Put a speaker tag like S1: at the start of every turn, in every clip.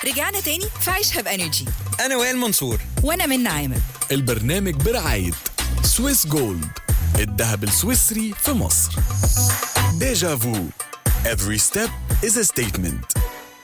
S1: رجعنا تاني في عيشها بانرجي
S2: انا وائل منصور
S1: وانا من عامر
S3: البرنامج برعاية سويس جولد الذهب السويسري في مصر ديجا فو Every step is a statement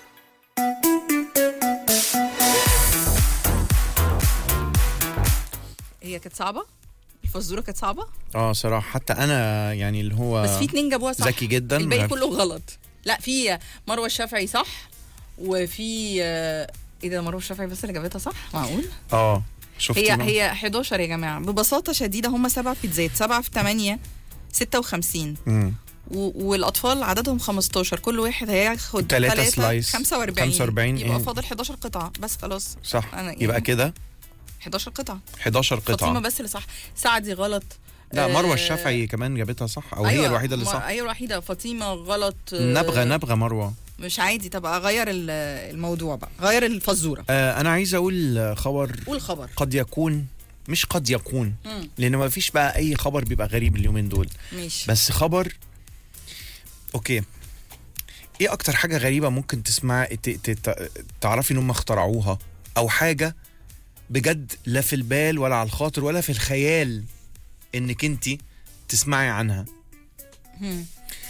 S4: هي كانت صعبه الفزوره كانت صعبه
S2: اه صراحه حتى انا يعني اللي هو
S4: بس في اتنين جابوها صح
S2: ذكي جدا
S4: الباقي كله غلط لا في مروه الشافعي صح وفي آه، ايه ده مروه الشافعي بس اللي جابتها صح معقول
S2: اه شفت
S4: هي هي 11 يا جماعه ببساطه شديده هم سبع بيتزات سبعة في 8 56
S2: مم.
S4: و- والاطفال عددهم 15 كل واحد هياخد
S2: تلاتة
S4: تلاتة
S2: سلايس.
S4: 45
S2: 45
S4: يبقى
S2: إيه.
S4: فاضل 11 قطعه بس خلاص
S2: صح
S4: أنا يعني-
S2: يبقى كده
S4: 11 قطعه
S2: 11
S4: فاطمه
S2: قطعه
S4: بس اللي صح سعدي غلط
S2: لا
S4: آه،
S2: مروه الشافعي كمان جابتها صح او هي الوحيده اللي
S4: مر-
S2: صح
S4: ايوه الوحيده فاطمه غلط آه،
S2: نبغى نبغى مروه
S4: مش عادي طب اغير ال- الموضوع بقى غير الفزوره
S2: آه انا عايز اقول خبر
S4: قول خبر
S2: قد يكون مش قد يكون
S4: مم.
S2: لان ما فيش بقى اي خبر بيبقى غريب اليومين دول
S4: ماشي
S2: بس خبر اوكي ايه اكتر حاجه غريبه ممكن تسمع ت... ت... ت... تعرفي ان هم اخترعوها او حاجه بجد لا في البال ولا على الخاطر ولا في الخيال انك انت تسمعي عنها
S4: مم.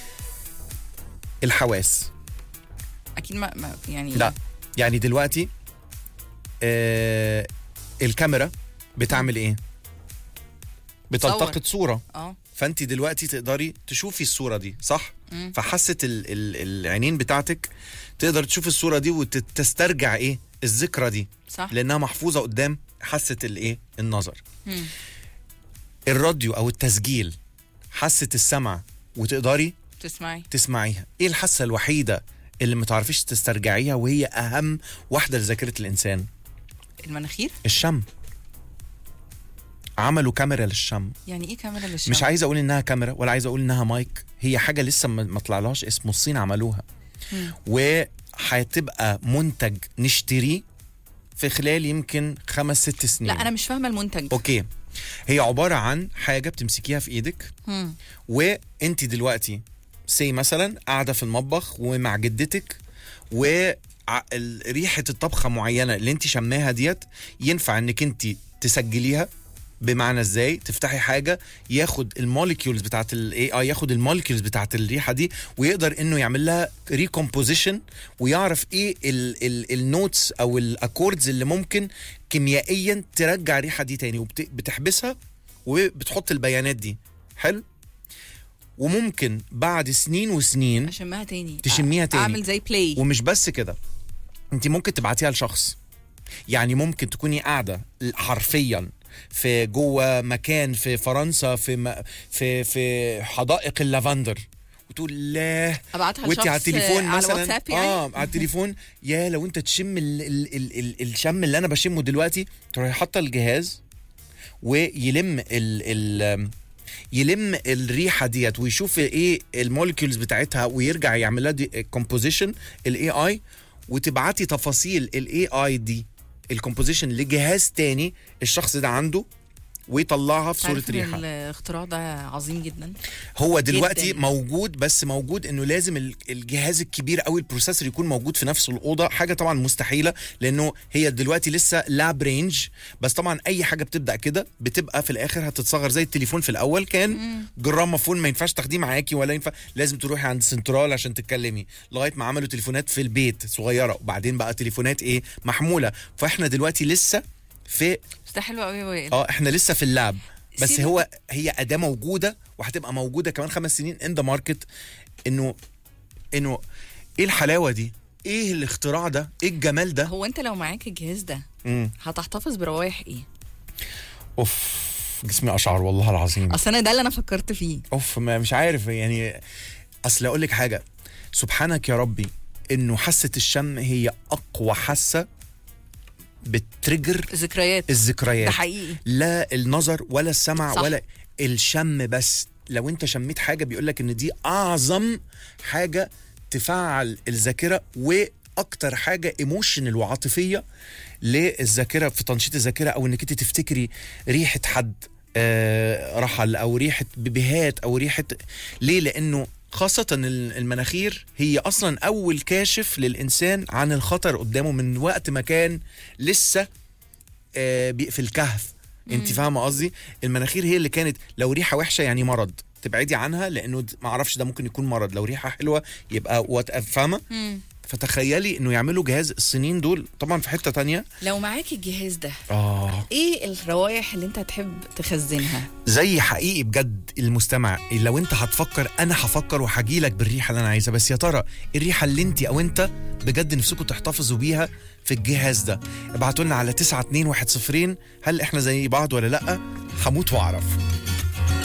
S2: الحواس
S4: اكيد ما, ما يعني
S2: لا يعني دلوقتي آه الكاميرا بتعمل ايه بتلتقط صوره
S4: اه
S2: فانت دلوقتي تقدري تشوفي الصوره دي صح
S4: مم.
S2: فحاسه ال ال العينين بتاعتك تقدر تشوف الصوره دي وتسترجع ايه الذكرى دي
S4: صح
S2: لانها محفوظه قدام حاسه الايه النظر
S4: مم.
S2: الراديو او التسجيل حاسه السمع وتقدري
S4: تسمعي
S2: تسمعيها ايه الحاسه الوحيده اللي ما تعرفيش تسترجعيها وهي اهم واحده لذاكره الانسان
S4: المناخير
S2: الشم عملوا كاميرا للشم
S4: يعني ايه كاميرا للشم
S2: مش عايز اقول انها كاميرا ولا عايز اقول انها مايك هي حاجه لسه ما ما طلعلهاش اسمه الصين عملوها
S4: مم.
S2: وهتبقى منتج نشتريه في خلال يمكن خمس ست سنين
S4: لا انا مش فاهمه المنتج
S2: اوكي هي عباره عن حاجه بتمسكيها في ايدك
S4: مم.
S2: وانت دلوقتي سي مثلا قاعده في المطبخ ومع جدتك و ع- ال- ريحه الطبخه معينه اللي انت شماها ديت ينفع انك انت تسجليها بمعنى ازاي تفتحي حاجه ياخد الموليكيولز بتاعت الاي اي ياخد الموليكيولز بتاعت الريحه دي ويقدر انه يعمل لها ريكومبوزيشن ويعرف ايه النوتس او الاكوردز اللي ممكن كيميائيا ترجع الريحه دي تاني وبتحبسها وبتحط البيانات دي حلو وممكن بعد سنين وسنين
S4: اشمها تاني
S2: تشميها
S4: أ-
S2: تاني.
S4: اعمل زي بلاي
S2: ومش بس كده انت ممكن تبعتيها لشخص يعني ممكن تكوني قاعده حرفيا في جوه مكان في فرنسا في م... في في حدائق اللافندر وتقول لا
S4: ابعتها
S2: وانت
S4: لشخص
S2: على التليفون
S4: على
S2: مثلا
S4: واتساب يعني
S2: اه على التليفون يا لو انت تشم ال... ال... ال... ال... الشم اللي انا بشمه دلوقتي تروحي حاطه الجهاز ويلم ال... ال... يلم الريحه ديت ويشوف ايه المولكيولز بتاعتها ويرجع يعمل لها كومبوزيشن الاي اي وتبعتي تفاصيل الاي اي دي الكومبوزيشن لجهاز تاني الشخص ده عنده ويطلعها في صوره
S4: عارف إن
S2: ريحه
S4: الاختراع ده عظيم جدا
S2: هو دلوقتي
S4: جداً.
S2: موجود بس موجود انه لازم ال- الجهاز الكبير قوي البروسيسور يكون موجود في نفس الاوضه حاجه طبعا مستحيله لانه هي دلوقتي لسه لاب رينج بس طبعا اي حاجه بتبدا كده بتبقى في الاخر هتتصغر زي التليفون في الاول كان جرامافون ما ينفعش تاخديه معاكي ولا ينفع لازم تروحي عند سنترال عشان تتكلمي لغايه ما عملوا تليفونات في البيت صغيره وبعدين بقى تليفونات ايه محموله فاحنا دلوقتي لسه في
S4: بس ده حلو قوي يا وائل
S2: اه احنا لسه في اللاب بس
S4: سيب-
S2: هو هي اداه موجوده وهتبقى موجوده كمان خمس سنين ان ذا ماركت انه انه ايه الحلاوه دي؟ ايه الاختراع ده؟ ايه الجمال ده؟
S4: هو انت لو معاك الجهاز ده
S2: مم.
S4: هتحتفظ بروايح ايه
S2: اوف جسمي اشعر والله العظيم
S4: اصل انا ده اللي انا فكرت فيه
S2: اوف ما مش عارف يعني اصل اقول لك حاجه سبحانك يا ربي انه حاسه الشم هي اقوى حاسه بتريجر
S4: ذكريات
S2: الذكريات
S4: ده حقيقي
S2: لا النظر ولا السمع
S4: صح.
S2: ولا الشم بس لو انت شميت حاجه بيقول لك ان دي اعظم حاجه تفعل الذاكره واكتر حاجه ايموشنال وعاطفيه للذاكره في تنشيط الذاكره او انك انت تفتكري ريحه حد آه رحل او ريحه بيبيهات او ريحه ليه لانه خاصة ال- المناخير هي أصلا أول كاشف للإنسان عن الخطر قدامه من وقت ما كان لسه آه، بي- في الكهف انت فاهمة قصدي المناخير هي اللي كانت لو ريحة وحشة يعني مرض تبعدي عنها لأنه د- ما اعرفش ده ممكن يكون مرض لو ريحة حلوة يبقى وات فاهمة فتخيلي انه يعملوا جهاز السنين دول طبعا في حتة تانية
S4: لو معاك الجهاز ده
S2: اه
S4: ايه الروائح اللي انت تحب تخزنها
S2: زي حقيقي بجد المستمع لو انت هتفكر انا هفكر وهجيلك بالريحه اللي انا عايزها بس يا ترى الريحه اللي انت او انت بجد نفسكم تحتفظوا بيها في الجهاز ده ابعتوا لنا على 921 هل احنا زي بعض ولا لا هموت واعرف